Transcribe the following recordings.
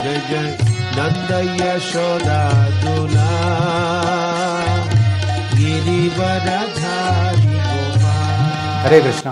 जय जय नन्द यशोदादुना गिरिवरधारि गोपाल ಹರೇ ಕೃಷ್ಣ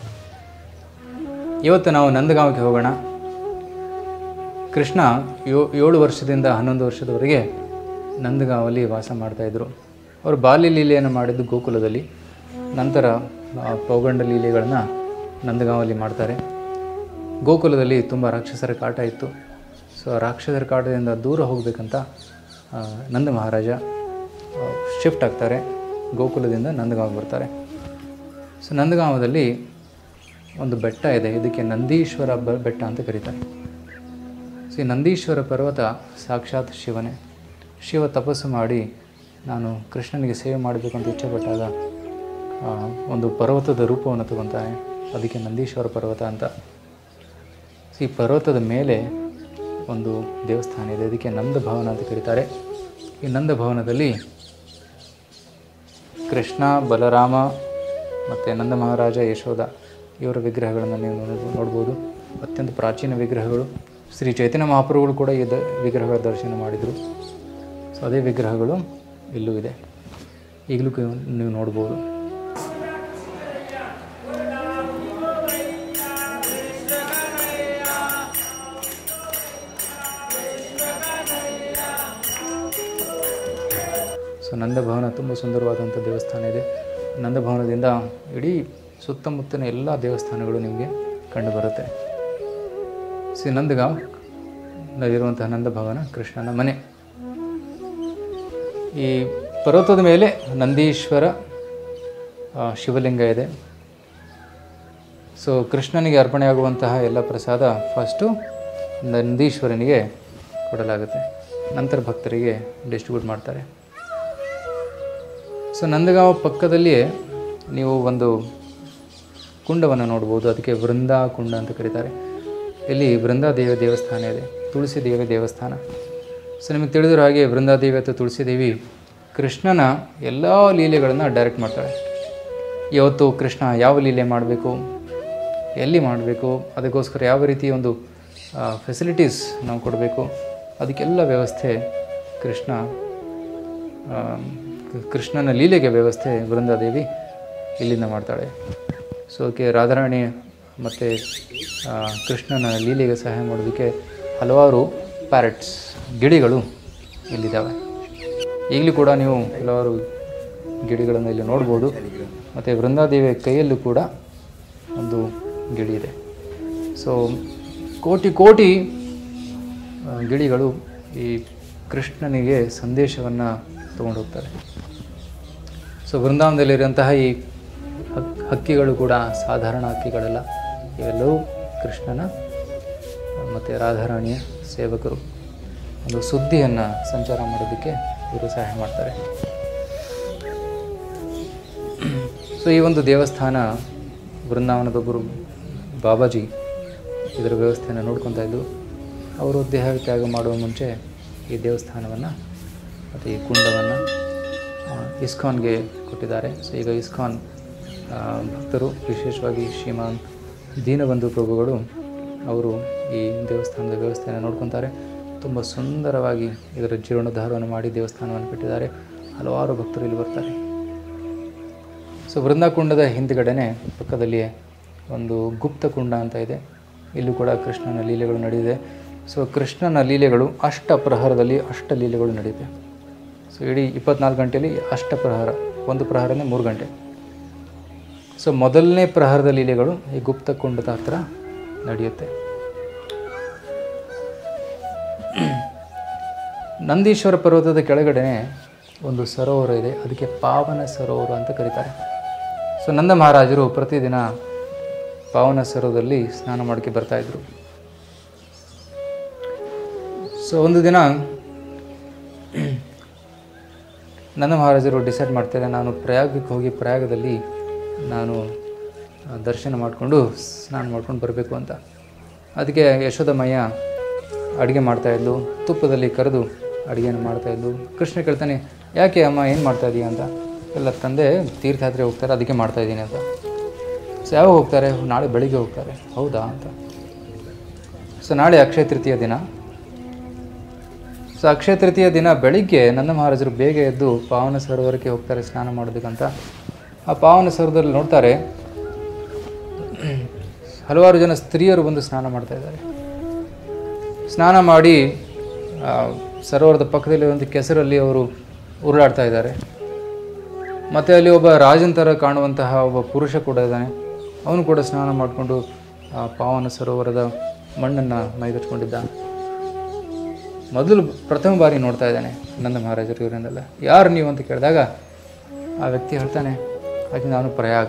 ಇವತ್ತು ನಾವು ನಂದಗಾಂವಕ್ಕೆ ಹೋಗೋಣ ಕೃಷ್ಣ ಯೋ ಏಳು ವರ್ಷದಿಂದ ಹನ್ನೊಂದು ವರ್ಷದವರೆಗೆ ನಂದಗಾಂವಲ್ಲಿ ವಾಸ ಮಾಡ್ತಾಯಿದ್ರು ಅವರು ಬಾಲ್ಯ ಲೀಲೆಯನ್ನು ಮಾಡಿದ್ದು ಗೋಕುಲದಲ್ಲಿ ನಂತರ ಆ, ಪೌಗಂಡ ಲೀಲೆಗಳನ್ನು ನಂದಗಾಂವಲ್ಲಿ ಮಾಡ್ತಾರೆ ಗೋಕುಲದಲ್ಲಿ ತುಂಬ ರಾಕ್ಷಸರ ಕಾಟ ಇತ್ತು ಸೊ ಆ ರಾಕ್ಷಸರ ಕಾಟದಿಂದ ದೂರ ಹೋಗಬೇಕಂತ ಆ, ನಂದ ಮಹಾರಾಜ ಶಿಫ್ಟ್ ಆಗ್ತಾರೆ ಗೋಕುಲದಿಂದ ನಂದಗಾಂವ್ ಬರ್ತಾರೆ ಸೊ ನಂದಗಾಂವದಲ್ಲಿ ಒಂದು ಬೆಟ್ಟ ಇದೆ ಇದಕ್ಕೆ ನಂದೀಶ್ವರ ಬ ಬೆಟ್ಟ ಅಂತ ಕರೀತಾರೆ ಸೊ ಈ ನಂದೀಶ್ವರ ಪರ್ವತ ಸಾಕ್ಷಾತ್ ಶಿವನೇ ಶಿವ ತಪಸ್ಸು ಮಾಡಿ ನಾನು ಕೃಷ್ಣನಿಗೆ ಸೇವೆ ಮಾಡಬೇಕು ಅಂತ ಇಚ್ಛೆಪಟ್ಟಾಗ ಆ, ಒಂದು ಪರ್ವತದ ರೂಪವನ್ನು ತಗೊತಾನೆ ಅದಕ್ಕೆ ನಂದೀಶ್ವರ ಪರ್ವತ ಅಂತ ಸೊ ಈ ಪರ್ವತದ ಮೇಲೆ ಒಂದು ದೇವಸ್ಥಾನ ಇದೆ ಇದಕ್ಕೆ ನಂದ ಭವನ ಅಂತ ಕರೀತಾರೆ ಈ ನಂದ ಭವನದಲ್ಲಿ ಕೃಷ್ಣ ಬಲರಾಮ ಮತ್ತು ನಂದ ಮಹಾರಾಜ ಯಶೋಧ ಇವರ ವಿಗ್ರಹಗಳನ್ನು ನೀವು ನೋಡ್- ನೋಡ್ಬೋದು ಅತ್ಯಂತ ಪ್ರಾಚೀನ ವಿಗ್ರಹಗಳು ಶ್ರೀ ಚೈತನ್ಯ ಮಹಾಪ್ರಭುಗಳು ಕೂಡ ಈ ದ ವಿಗ್ರಹಗಳ ದರ್ಶನ ಮಾಡಿದರು ಸೊ ಅದೇ ವಿಗ್ರಹಗಳು ಇಲ್ಲೂ ಇದೆ ಈಗಲೂ ಕ- ನೀವು ನೋಡ್ಬೋದು ಸೊ ನಂದಭವನ ತುಂಬ ಸುಂದರವಾದಂಥ ದೇವಸ್ಥಾನ ಇದೆ ನಂದಭವನದಿಂದ ಇಡೀ ಸುತ್ತಮುತ್ತಲಿನ ಎಲ್ಲ ದೇವಸ್ಥಾನಗಳು ನಿಮಗೆ ಕಂಡುಬರುತ್ತೆ ಸಿ ನಂದಗಾಂವ್ ನಲ್ಲಿರುವಂತಹ ನಂದಭವನ ಕೃಷ್ಣನ ಮನೆ ಈ ಪರ್ವತದ ಮೇಲೆ ನಂದೀಶ್ವರ ಆ, ಶಿವಲಿಂಗ ಇದೆ ಸೊ ಕೃಷ್ಣನಿಗೆ ಅರ್ಪಣೆಯಾಗುವಂತಹ ಎಲ್ಲ ಪ್ರಸಾದ ಫಸ್ಟು ನಂದೀಶ್ವರನಿಗೆ ಕೊಡಲಾಗುತ್ತೆ ನಂತರ ಭಕ್ತರಿಗೆ ಡಿಸ್ಟ್ರಿಬ್ಯೂಟ್ ಮಾಡ್ತಾರೆ ಸೊ ನಂದಗಾಂವ್ ಪಕ್ಕದಲ್ಲಿಯೇ ನೀವು ಒಂದು ಕುಂಡವನ್ನು ನೋಡ್ಬೋದು ಅದಕ್ಕೆ ವೃಂದಾ ಕುಂಡ ಅಂತ ಕರೀತಾರೆ ಇಲ್ಲಿ ವೃಂದಾದೇವಿ ದೇವಸ್ಥಾನ ಇದೆ ತುಳಸಿ ದೇವಿ ದೇವಸ್ಥಾನ ಸೊ ನಿಮಗೆ ತಿಳಿದಿರೋ ಹಾಗೆ ವೃಂದಾದೇವಿ ಅಥವಾ ತುಳಸಿ ದೇವಿ ಕೃಷ್ಣನ ಎಲ್ಲ ಲೀಲೆಗಳನ್ನು ಡೈರೆಕ್ಟ್ ಮಾಡ್ತಾಳೆ ಇವತ್ತು ಕೃಷ್ಣ ಯಾವ ಲೀಲೆ ಮಾಡಬೇಕು ಎಲ್ಲಿ ಮಾಡಬೇಕು ಅದಕ್ಕೋಸ್ಕರ ಯಾವ ರೀತಿ ಒಂದು ಫೆಸಿಲಿಟೀಸ್ ನಾವು ಕೊಡಬೇಕು ಅದಕ್ಕೆಲ್ಲ ವ್ಯವಸ್ಥೆ ಕೃಷ್ಣ ಆ, ಕ- ಕೃಷ್ಣನ ಲೀಲೆಗೆ ವ್ಯವಸ್ಥೆ ವೃಂದಾದೇವಿ ಇಲ್ಲಿಂದ ಮಾಡ್ತಾಳೆ ಸೊ ಅದಕ್ಕೆ ರಾಧಾರಾಣಿ ಮತ್ತು ಕೃಷ್ಣನ ಲೀಲೆಗೆ ಸಹಾಯ ಮಾಡೋದಕ್ಕೆ ಹಲವಾರು ಪ್ಯಾರೆಟ್ಸ್ ಗಿಳಿಗಳು ಇಲ್ಲಿದ್ದಾವೆ ಈಗಲೂ ಕೂಡ ನೀವು ಹಲವಾರು ಗಿಳಿಗಳನ್ನು ಇಲ್ಲಿ ನೋಡ್ಬೋದು ಮತ್ತು ವೃಂದಾದೇವಿಯ ಕೈಯಲ್ಲೂ ಕೂಡ ಒಂದು ಗಿಳಿ ಇದೆ ಸೊ ಕೋಟಿ ಕೋಟಿ ಆ, ಗಿಳಿಗಳು ಈ ಕೃಷ್ಣನಿಗೆ ಸಂದೇಶವನ್ನು ತಗೊಂಡು ಹೋಗ್ತಾರೆ ಸೊ ವೃಂದಾವನದಲ್ಲಿರುವಂತಹ ಈ ಹಕ್ ಹಕ್ಕಿಗಳು ಕೂಡ ಸಾಧಾರಣ ಹಕ್ಕಿಗಳಲ್ಲ ಇವೆಲ್ಲವೂ ಕೃಷ್ಣನ ಮತ್ತು ರಾಧಾರಾಣಿಯ ಸೇವಕರು ಒಂದು ಸುದ್ದಿಯನ್ನು ಸಂಚಾರ ಮಾಡೋದಕ್ಕೆ ಇವರು ಸಹಾಯ ಮಾಡ್ತಾರೆ ಸೊ ಈ ಒಂದು ದೇವಸ್ಥಾನ ವೃಂದಾವನದೊಬ್ಬರು ಬಾಬಾಜಿ ಇದರ ವ್ಯವಸ್ಥೆಯನ್ನು ನೋಡ್ಕೊತಾ ಇದ್ದು ಅವರು ದೇಹ ತ್ಯಾಗ ಮಾಡುವ ಮುಂಚೆ ಈ ದೇವಸ್ಥಾನವನ್ನು ಮತ್ತು ಈ ಕುಂಡವನ್ನು ಇಸ್ಕಾನ್ಗೆ ಕೊಟ್ಟಿದ್ದಾರೆ ಸೊ ಈಗ ಇಸ್ಕಾನ್ ಆ, ಭಕ್ತರು ವಿಶೇಷವಾಗಿ ಶ್ರೀಮಾನ್ ದೀನಬಂಧು ಪ್ರಭುಗಳು ಅವರು ಈ ದೇವಸ್ಥಾನದ ವ್ಯವಸ್ಥೆಯನ್ನು ನೋಡ್ಕೊತಾರೆ ತುಂಬ ಸುಂದರವಾಗಿ ಇದರ ಜೀರ್ಣೋದ್ಧಾರವನ್ನು ಮಾಡಿ ದೇವಸ್ಥಾನವನ್ನು ಕಟ್ಟಿದ್ದಾರೆ ಹಲವಾರು ಭಕ್ತರು ಇಲ್ಲಿ ಬರ್ತಾರೆ ಸೊ ವೃಂದಾಕುಂಡದ ಹಿಂದ್ಗಡೆನೆ ಪಕ್ಕದಲ್ಲಿಯೇ ಒಂದು ಗುಪ್ತ ಕುಂಡ ಅಂತ ಇದೆ ಇಲ್ಲೂ ಕೂಡ ಕೃಷ್ಣನ ಲೀಲೆಗಳು ನಡೆದಿದೆ ಸೊ ಕೃಷ್ಣನ ಲೀಲೆಗಳು ಅಷ್ಟ ಪ್ರಹರದಲ್ಲಿ ಅಷ್ಟ ಲೀಲೆಗಳು ನಡೆಯುತ್ತೆ ಸೊ ಇಡೀ ಇಪ್ಪತ್ನಾಲ್ಕು ಗಂಟೆಯಲ್ಲಿ ಅಷ್ಟ ಪ್ರಹರ ಒಂದು ಪ್ರಹರನೇ ಮೂರು ಗಂಟೆ ಸೊ ಮೊದಲನೇ ಪ್ರಹರದ ಲೀಲೆಗಳು ಈ ಗುಪ್ತ ಕುಂಡದ ಹತ್ರ ನಡೆಯುತ್ತೆ ನಂದೀಶ್ವರ ಪರ್ವತದ ಕೆಳಗಡೆ ಒಂದು ಸರೋವರ ಇದೆ ಅದಕ್ಕೆ ಪಾವನ ಸರೋವರ ಅಂತ ಕರೀತಾರೆ ಸೊ ನಂದ ಮಹಾರಾಜರು ಪ್ರತಿದಿನ ಪಾವನ ಸರೋವರದಲ್ಲಿ ಸ್ನಾನ ಮಾಡೋಕ್ಕೆ ಬರ್ತಾಯಿದ್ರು ಸೊ ಒಂದು ದಿನ ನಂದ ಮಹಾರಾಜರು ಡಿಸೈಡ್ ಮಾಡ್ತಾರೆ ನಾನು ಪ್ರಯಾಗಕ್ಕೆ ಹೋಗಿ ಪ್ರಯಾಗದಲ್ಲಿ ನಾನು ಆ, ದರ್ಶನ ಮಾಡಿಕೊಂಡು ಸ್ನಾನ ಮಾಡ್ಕೊಂಡು ಬರಬೇಕು ಅಂತ ಅದಕ್ಕೆ ಯಶೋದಮಯ್ಯ ಅಡುಗೆ ಮಾಡ್ತಾಯಿದ್ಲು ತುಪ್ಪದಲ್ಲಿ ಕರೆದು ಅಡುಗೆಯನ್ನು ಮಾಡ್ತಾಯಿದ್ಲು ಕೃಷ್ಣ ಕೇಳ್ತಾನೆ ಯಾಕೆ ಅಮ್ಮ ಏನು ಮಾಡ್ತಾ ಇದೀಯ ಅಂತ ಎಲ್ಲ ತಂದೆ ತೀರ್ಥಯಾತ್ರೆ ಹೋಗ್ತಾರೆ ಅದಕ್ಕೆ ಮಾಡ್ತಾಯಿದ್ದೀನಿ ಅಂತ ಸೊ ಯಾವಾಗ ಹೋಗ್ತಾರೆ ನಾಳೆ ಬೆಳಿಗ್ಗೆ ಹೋಗ್ತಾರೆ ಹೌದಾ ಅಂತ ಸೊ ನಾಳೆ ಅಕ್ಷಯ ತೃತೀಯ ದಿನ ಸೊ ಅಕ್ಷಯ ತೃತೀಯ ದಿನ ಬೆಳಿಗ್ಗೆ ನನ್ನ ಮಹಾರಾಜರು ಬೇಗ ಎದ್ದು ಪಾವನ ಸರೋವರಕ್ಕೆ ಹೋಗ್ತಾರೆ ಸ್ನಾನ ಮಾಡೋದಕ್ಕಂತ ಆ ಪಾವನ ಸರೋವರದಲ್ಲಿ ನೋಡ್ತಾರೆ ಹಲವಾರು ಜನ ಸ್ತ್ರೀಯರು ಬಂದು ಸ್ನಾನ ಮಾಡ್ತಾ ಇದ್ದಾರೆ ಸ್ನಾನ ಮಾಡಿ ಆ, ಸರೋವರದ ಪಕ್ಕದಲ್ಲಿ ಒಂದು ಕೆಸರಲ್ಲಿ ಅವರು ಉರುಳಾಡ್ತಾ ಇದ್ದಾರೆ ಮತ್ತು ಅಲ್ಲಿ ಒಬ್ಬ ರಾಜನ್ ಥರ ಕಾಣುವಂತಹ ಒಬ್ಬ ಪುರುಷ ಕೂಡ ಇದ್ದಾನೆ ಅವನು ಕೂಡ ಸ್ನಾನ ಮಾಡಿಕೊಂಡು ಆ ಪಾವನ ಸರೋವರದ ಮಣ್ಣನ್ನು ಮೈಗಚ್ಕೊಂಡಿದ್ದ ಮೊದಲು ಪ್ರಥಮ ಬಾರಿ ನೋಡ್ತಾ ಇದ್ದಾನೆ ನಂದ ಮಹಾರಾಜರು ಇವರನ್ನೆಲ್ಲ ಯಾರು ನೀವು ಅಂತ ಕೇಳಿದಾಗ ಆ ವ್ಯಕ್ತಿ ಹೇಳ್ತಾನೆ ಹಾಗೆ ನಾನು ಪ್ರಯಾಗ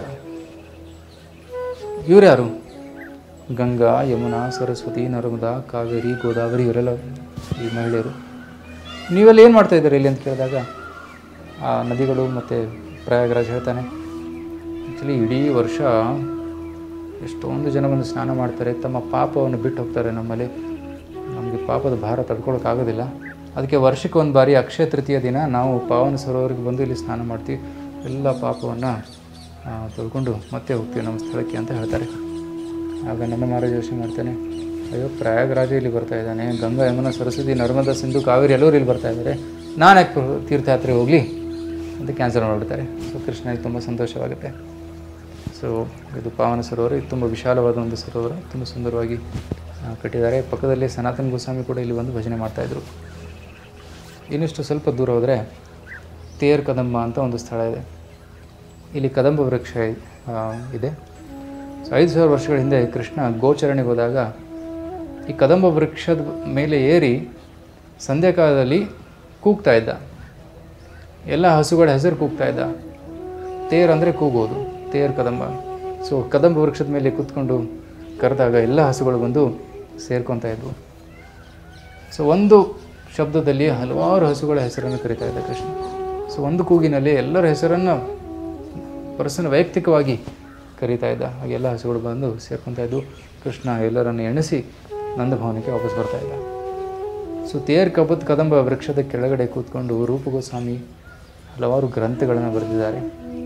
ಇವ್ರು ಯಾರು ಗಂಗಾ ಯಮುನಾ ಸರಸ್ವತಿ ನರ್ಮದಾ ಕಾವೇರಿ ಗೋದಾವರಿ ಇವರೆಲ್ಲ ಈ ಮಹಿಳೆಯರು ನೀವೆಲ್ಲ ಏನು ಮಾಡ್ತಾ ಇದ್ದೀರಿ ಇಲ್ಲಿ ಅಂತ ಕೇಳಿದಾಗ ಆ ನದಿಗಳು ಮತ್ತು ಪ್ರಯಾಗರಾಜ್ ಹೇಳ್ತಾನೆ ಆ್ಯಕ್ಚುಲಿ ಇಡೀ ವರ್ಷ ಎಷ್ಟೊಂದು ಜನ ಬಂದು ಸ್ನಾನ ಮಾಡ್ತಾರೆ ತಮ್ಮ ಪಾಪವನ್ನು ಬಿಟ್ಟು ಹೋಗ್ತಾರೆ ನಮ್ಮಲ್ಲಿ ನಮಗೆ ಪಾಪದ ಭಾರ ತಡ್ಕೊಳಕ್ಕಾಗೋದಿಲ್ಲ ಅದಕ್ಕೆ ವರ್ಷಕ್ಕೆ ಒಂದು ಬಾರಿ ಅಕ್ಷಯ ತೃತೀಯ ದಿನ ನಾವು ಪಾವನ ಸರೋವರಿಗೆ ಬಂದು ಇಲ್ಲಿ ಸ್ನಾನ ಮಾಡ್ತೀವಿ ಎಲ್ಲ ಪಾಪವನ್ನು ತೊಳ್ಕೊಂಡು ಮತ್ತೆ ಹೋಗ್ತೀವಿ ನಮ್ಮ ಸ್ಥಳಕ್ಕೆ ಅಂತ ಹೇಳ್ತಾರೆ ಆಗ ನನ್ನ ಮಹಾರಾಜ ಯೋಚನೆ ಮಾಡ್ತಾನೆ ಅಯ್ಯೋ ಪ್ರಯಾಗರಾಜ ಇಲ್ಲಿ ಬರ್ತಾ ಇದ್ದಾನೆ ಗಂಗಾ ಯಮುನಾ ಸರಸ್ವತಿ ನರ್ಮದಾ ಸಿಂಧು ಕಾವೇರಿ ಎಲ್ಲರೂ ಇಲ್ಲಿ ಬರ್ತಾ ಇದ್ದಾರೆ ನಾನು ಯಾಕೆ ಪ್ರ- ತೀರ್ಥಯಾತ್ರೆ ಹೋಗಲಿ ಅಂತ ಕ್ಯಾನ್ಸಲ್ ಮಾಡಿಬಿಡ್ತಾರೆ ಸೊ ಕೃಷ್ಣನಿಗೆ ತುಂಬ ಸಂತೋಷವಾಗುತ್ತೆ ಸೊ ಇದು ಪಾವನ ಸರೋವರ ಇದು ತುಂಬ ವಿಶಾಲವಾದ ಒಂದು ಸರೋವರ ತುಂಬ ಸುಂದರವಾಗಿ ಆ, ಕಟ್ಟಿದ್ದಾರೆ ಪಕ್ಕದಲ್ಲಿ ಸನಾತನ ಗೋಸ್ವಾಮಿ ಕೂಡ ಇಲ್ಲಿ ಬಂದು ಭಜನೆ ಮಾಡ್ತಾಯಿದ್ರು ಇನ್ನಿಷ್ಟು ಸ್ವಲ್ಪ ದೂರ ಹೋದರೆ ತೇರ್ ಕದಂಬ ಅಂತ ಒಂದು ಸ್ಥಳ ಇದೆ ಇಲ್ಲಿ ಕದಂಬ ವೃಕ್ಷ ಆ, ಇದೆ ಸೊ ಐದು ಸಾವಿರ ವರ್ಷಗಳ ಹಿಂದೆ ಕೃಷ್ಣ ಗೋಚರಣೆಗೆ ಹೋದಾಗ ಈ ಕದಂಬ ವೃಕ್ಷದ ಮೇಲೆ ಏರಿ ಸಂಧ್ಯಾಕಾಲದಲ್ಲಿ ಕೂಗ್ತಾ ಇದ್ದ ಎಲ್ಲ ಹಸುಗಳ ಹೆಸರು ಕೂಗ್ತಾ ಇದ್ದ ತೇರ್ ಅಂದರೆ ಕೂಗೋದು ತೇರ್ ಕದಂಬ ಸೊ ಕದಂಬ ವೃಕ್ಷದ ಮೇಲೆ ಕೂತ್ಕೊಂಡು ಕರೆದಾಗ ಎಲ್ಲ ಹಸುಗಳು ಬಂದು ಸೇರ್ಕೊತಾ ಇದ್ವು ಸೊ ಒಂದು ಶಬ್ದದಲ್ಲಿ ಹಲವಾರು ಹಸುಗಳ ಹೆಸರನ್ನು ಕರೀತಾ ಇದ್ದ ಕೃಷ್ಣ ಸೊ ಒಂದು ಕೂಗಿನಲ್ಲಿ ಎಲ್ಲರ ಹೆಸರನ್ನು ಪರ್ಸನ್ ವೈಯಕ್ತಿಕವಾಗಿ ಕರೀತಾ ಇದ್ದ ಹಾಗೆ ಎಲ್ಲ ಹಸುಗಳು ಬಂದು ಸೇರ್ಕೊತಾ ಇದ್ವು ಕೃಷ್ಣ ಎಲ್ಲರನ್ನು ಎಣಿಸಿ ನಂದಭವನಕ್ಕೆ ವಾಪಸ್ ಬರ್ತಾ ಇದ್ದ ಸೊ ತೇರ್ ಕಬತ್ ಕದಂಬ ವೃಕ್ಷದ ಕೆಳಗಡೆ ಕೂತ್ಕೊಂಡು ರೂಪಗೋಸ್ವಾಮಿ ಹಲವಾರು ಗ್ರಂಥಗಳನ್ನು ಬರೆದಿದ್ದಾರೆ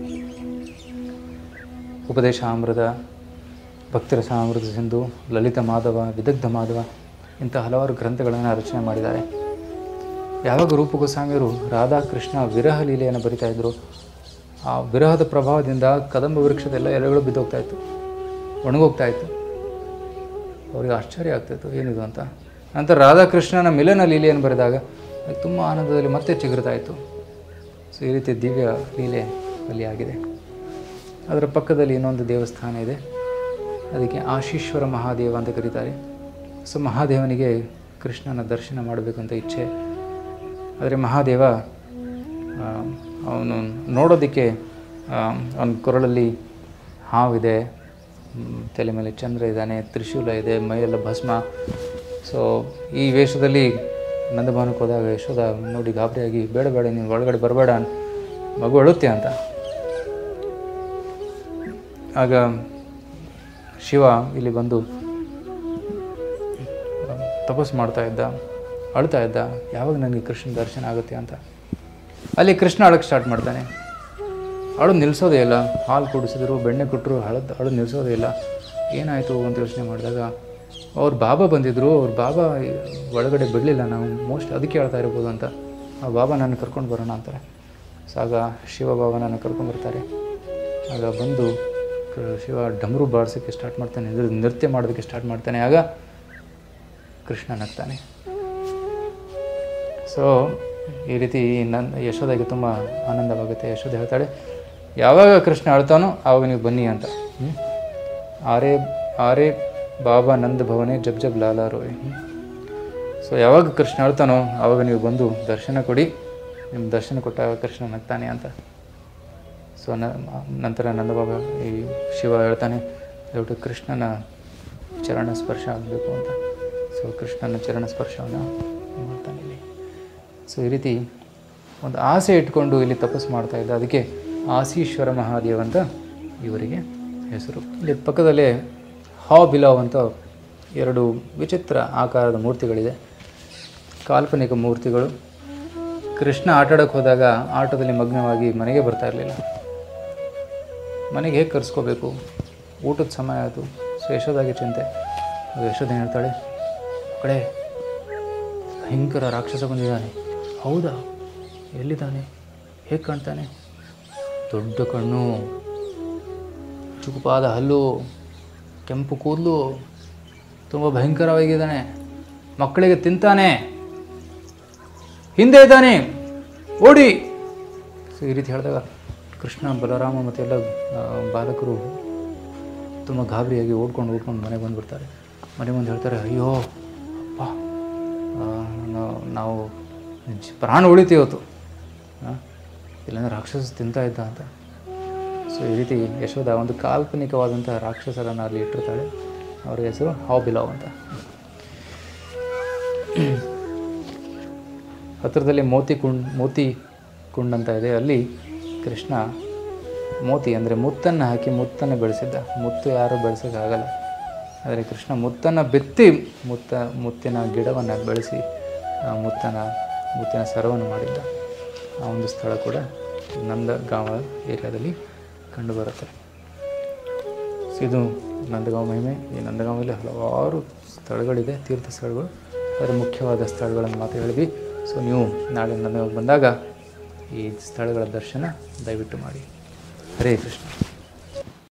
ಉಪದೇಶ ಅಮೃತ ಭಕ್ತಿರಸ ಅಮೃತ ಸಿಂಧು ಲಲಿತ ಮಾಧವ ವಿದಗ್ಧ ಮಾಧವ ಇಂಥ ಹಲವಾರು ಗ್ರಂಥಗಳನ್ನು ರಚನೆ ಮಾಡಿದ್ದಾರೆ ಯಾವಾಗ ರೂಪಗೋಸ್ವಾಮಿಯವರು ರಾಧಾಕೃಷ್ಣ ವಿರಹ ಲೀಲೆಯನ್ನು ಬರಿತಾ ಇದ್ರು ಆ ವಿರಹದ ಪ್ರಭಾವದಿಂದ ಕದಂಬ ವೃಕ್ಷದೆಲ್ಲ ಎಲೆಗಳು ಬಿದ್ದೋಗ್ತಾ ಇತ್ತು ಒಣಗೋಗ್ತಾ ಇತ್ತು ಅವ್ರಿಗೆ ಆಶ್ಚರ್ಯ ಆಗ್ತಾಯಿತ್ತು ಏನಿದು ಅಂತ ನಂತರ ರಾಧಾಕೃಷ್ಣನ ಮಿಲನ ಲೀಲೆಯನ್ನು ಬರೆದಾಗ ಅದು ತುಂಬ ಆನಂದದಲ್ಲಿ ಮತ್ತೆ ಚಿಗುರ್ತಾ ಇತ್ತು ಸೊ ಈ ರೀತಿ ದಿವ್ಯ ಲೀಲೆ ಅಲ್ಲಿ ಆಗಿದೆ ಅದರ ಪಕ್ಕದಲ್ಲಿ ಇನ್ನೊಂದು ದೇವಸ್ಥಾನ ಇದೆ ಅದಕ್ಕೆ ಆಶೀಶ್ವರ ಮಹಾದೇವ ಅಂತ ಕರೀತಾರೆ ಸೊ ಮಹಾದೇವನಿಗೆ ಕೃಷ್ಣನ ದರ್ಶನ ಮಾಡಬೇಕಂತ ಇಚ್ಛೆ ಆದರೆ ಮಹಾದೇವ ಆ, ಅವನು ನೋಡೋದಕ್ಕೆ ಅವನ ಕೊರಳಲ್ಲಿ ಹಾವಿದೆ ಮ್, ತಲೆ ಮೇಲೆ ಚಂದ್ರ ಇದ್ದಾನೆ ತ್ರಿಶೂಲ ಇದೆ ಮೈಯೆಲ್ಲ ಭಸ್ಮ ಸೊ ಈ ವೇಷದಲ್ಲಿ ನಂದಭವನಕ್ಕೆ ಹೋದಾಗ ಯಶೋದ ನೋಡಿ ಗಾಬರಿಯಾಗಿ ಬೇಡ ಬೇಡ ನೀನು ಒಳಗಡೆ ಬರಬೇಡ ಮಗು ಅಳುತ್ತೆ ಅಂತ ಆಗ ಶಿವ ಇಲ್ಲಿ ಬಂದು ತಪಸ್ಸು ಮಾಡ್ತಾ ಇದ್ದ ಅಳ್ತಾ ಇದ್ದ ಯಾವಾಗ ನನಗೆ ಕೃಷ್ಣ ದರ್ಶನ ಆಗುತ್ತೆ ಅಂತ ಅಲ್ಲಿ ಕೃಷ್ಣ ಅಳಕ್ಕೆ ಸ್ಟಾರ್ಟ್ ಮಾಡ್ತಾನೆ ಅಳು ನಿಲ್ಲಿಸೋದೇ ಇಲ್ಲ ಹಾಲು ಕುಡಿಸಿದ್ರು ಬೆಣ್ಣೆ ಕೊಟ್ಟರು ಹಳದ್ ಅಳು ನಿಲ್ಲಿಸೋದೇ ಇಲ್ಲ ಏನಾಯಿತು ಅಂತ ಯೋಚನೆ ಮಾಡಿದಾಗ ಅವ್ರ ಬಾಬಾ ಬಂದಿದ್ದರು ಅವ್ರ ಬಾಬಾ ಒಳಗಡೆ ಬಿಡಲಿಲ್ಲ ನಾವು ಮೋಸ್ಟ್ ಅದಕ್ಕೆ ಹೇಳ್ತಾ ಇರ್ಬೋದು ಅಂತ ಆ ಬಾಬಾ ನನ್ನ ಕರ್ಕೊಂಡು ಬರೋಣ ಅಂತಾರೆ ಸೊ ಆಗ ಶಿವ ಬಾಬಾ ನನ್ನ ಕರ್ಕೊಂಡು ಬರ್ತಾರೆ ಆಗ ಬಂದು ಕ- ಶಿವ ಡಮರು ಬಾರಿಸೋಕ್ಕೆ ಸ್ಟಾರ್ಟ್ ಮಾಡ್ತಾನೆ ನೃ- ನೃತ್ಯ ಮಾಡೋದಕ್ಕೆ ಸ್ಟಾರ್ಟ್ ಮಾಡ್ತಾನೆ ಆಗ ಕೃಷ್ಣ ನಗ್ತಾನೆ ಸೊ ಈ ರೀತಿ ನನ್ನ ಯಶೋದಗೆ ತುಂಬ ಆನಂದವಾಗುತ್ತೆ ಯಶೋದ ಹೇಳ್ತಾಳೆ ಯಾವಾಗ ಕೃಷ್ಣ ಅಳ್ತಾನೋ ಆವಾಗ ನೀವು ಬನ್ನಿ ಅಂತ ಹ್ಮ್? ಆರೇ ಆರೇ ಬಾಬಾ ನಂದ ಭವನೆ ಜಬ್ ಜಬ್ ಲಾಲಾ ರೋಯ್ ಸೊ ಯಾವಾಗ ಕೃಷ್ಣ ಅಳ್ತಾನೋ ಆವಾಗ ನೀವು ಬಂದು ದರ್ಶನ ಕೊಡಿ ನಿಮ್ಮ ದರ್ಶನ ಕೊಟ್ಟಾಗ ಕೃಷ್ಣ ನಗ್ತಾನೆ ಅಂತ ಸೊ ನ ನಂತರ ನಂದ ಬಾಬಾ ಈ ಶಿವ ಹೇಳ್ತಾನೆ ದಯವಿಟ್ಟು ಕೃಷ್ಣನ ಚರಣ ಸ್ಪರ್ಶ ಆಗಬೇಕು ಅಂತ ಸೊ ಕೃಷ್ಣನ ಚರಣ ಸ್ಪರ್ಶವನ್ನು ಮಾಡ್ತಾನೆ ಇಲ್ಲಿ ಸೊ ಈ ರೀತಿ ಒಂದು ಆಸೆ ಇಟ್ಕೊಂಡು ಇಲ್ಲಿ ತಪಸ್ಸು ಮಾಡ್ತಾ ಇದ್ದ ಅದಕ್ಕೆ ಆಸೀಶ್ವರ ಮಹಾದೇವ್ ಅಂತ ಇವರಿಗೆ ಹೆಸರು ಇಲ್ಲಿ ಪಕ್ಕದಲ್ಲೇ ಹಾ ಬಿಲಾವ್ ಅಂತ ಎರಡು ವಿಚಿತ್ರ ಆಕಾರದ ಮೂರ್ತಿಗಳಿದೆ ಕಾಲ್ಪನಿಕ ಮೂರ್ತಿಗಳು ಕೃಷ್ಣ ಆಟಾಡೋಕ್ಕೆ ಹೋದಾಗ ಆಟದಲ್ಲಿ ಮಗ್ನವಾಗಿ ಮನೆಗೆ ಬರ್ತಾ ಇರಲಿಲ್ಲ ಮನೆಗೆ ಹೇಗೆ ಕರೆಸ್ಕೋಬೇಕು ಊಟದ ಸಮಯ ಆಯಿತು ಸೊ ಯಶೋದಾಗೆ ಚಿಂತೆ ಆಗ ಯಶೋದ ಏನ್ ಹೇಳ್ತಾಳೆ ಕಡೆ ಭಯಂಕರ ರಾಕ್ಷಸ ಬಂದಿದ್ದಾನೆ ಹೌದಾ ಎಲ್ಲಿದ್ದಾನೆ ಹೇಗೆ ಕಾಣ್ತಾನೆ ದೊಡ್ಡ ಕಣ್ಣು ಚುಕುಪಾದ ಹಲ್ಲು ಕೆಂಪು ಕೂದಲು ತುಂಬ ಭಯಂಕರವಾಗಿದ್ದಾನೆ ಮಕ್ಕಳಿಗೆ ತಿಂತಾನೆ ಹಿಂದೆ ಇದ್ದಾನೆ ಓಡಿ ಸೊ ಈ ರೀತಿ ಹೇಳಿದಾಗ ಕೃಷ್ಣ ಬಲರಾಮ ಮತ್ತು ಎಲ್ಲ ಆ, ಬಾಲಕರು ತುಂಬ ಗಾಬರಿಯಾಗಿ ಓಡ್ಕೊಂಡು ಓಡ್ಕೊಂಡು ಮನೆಗೆ ಬಂದುಬಿಡ್ತಾರೆ ಮನೆಗೆ ಬಂದು ಹೇಳ್ತಾರೆ ಅಯ್ಯೋ ಅಪ್ಪ ಆ, ನಾವು- ನಾವು ಜಿ- ಪ್ರಾಣ ಉಳಿತು ಇವತ್ತು ಆ, ಇಲ್ಲಾಂದ್ರೆ ರಾಕ್ಷಸ ತಿಂತಾ ಇದ್ದ ಅಂತ ಸೊ ಈ ರೀತಿ ಯಶೋಧ ಒಂದು ಕಾಲ್ಪನಿಕವಾದಂತಹ ರಾಕ್ಷಸರನ್ನು ಅಲ್ಲಿ ಇಟ್ಟಿರ್ತಾಳೆ ಅವ್ರ ಹೆಸರು ಹಾಬಿಲಾವ್ ಅಂತ ಹತ್ತಿರದಲ್ಲಿ ಮೋತಿ ಕುಂಡ್ ಮೋತಿ ಕುಂಡ್ ಅಂತ ಇದೆ ಅಲ್ಲಿ ಕೃಷ್ಣ ಮೋತಿ ಅಂದರೆ ಮುತ್ತನ್ನು ಹಾಕಿ ಮುತ್ತನ್ನು ಬೆಳೆಸಿದ್ದ ಮುತ್ತು ಯಾರೂ ಬೆಳೆಸೋಕ್ಕಾಗಲ್ಲ ಆದರೆ ಕೃಷ್ಣ ಮುತ್ತನ್ನು ಬಿತ್ತಿ ಮುತ್ತ ಮುತ್ತಿನ ಗಿಡವನ್ನು ಬೆಳೆಸಿ ಆ ಮುತ್ತನ ಮುತ್ತಿನ ಸರವನ್ನು ಮಾಡಿದ್ದ ಆ ಒಂದು ಸ್ಥಳ ಕೂಡ ನಂದಗಾಂವ ಏರಿಯಾದಲ್ಲಿ ಕಂಡುಬರುತ್ತೆ ಸೊ ಇದು ನಂದಗಾಂವ ಮಹಿಮೆ ಈ ನಂದಗಾಂವಲ್ಲಿ ಹಲವಾರು ಸ್ಥಳಗಳಿದೆ ತೀರ್ಥ ಸ್ಥಳಗಳು ಅದರ ಮುಖ್ಯವಾದ ಸ್ಥಳಗಳನ್ನು ಮಾತ್ರ ಹೇಳಿದ್ವಿ ಸೊ ನೀವು ನಾಳೆ ನಂದಗಾಂವ್ ಬಂದಾಗ ಈ ಸ್ಥಳಗಳ ದರ್ಶನ ದಯವಿಟ್ಟು ಮಾಡಿ ಹರೇ ಕೃಷ್ಣ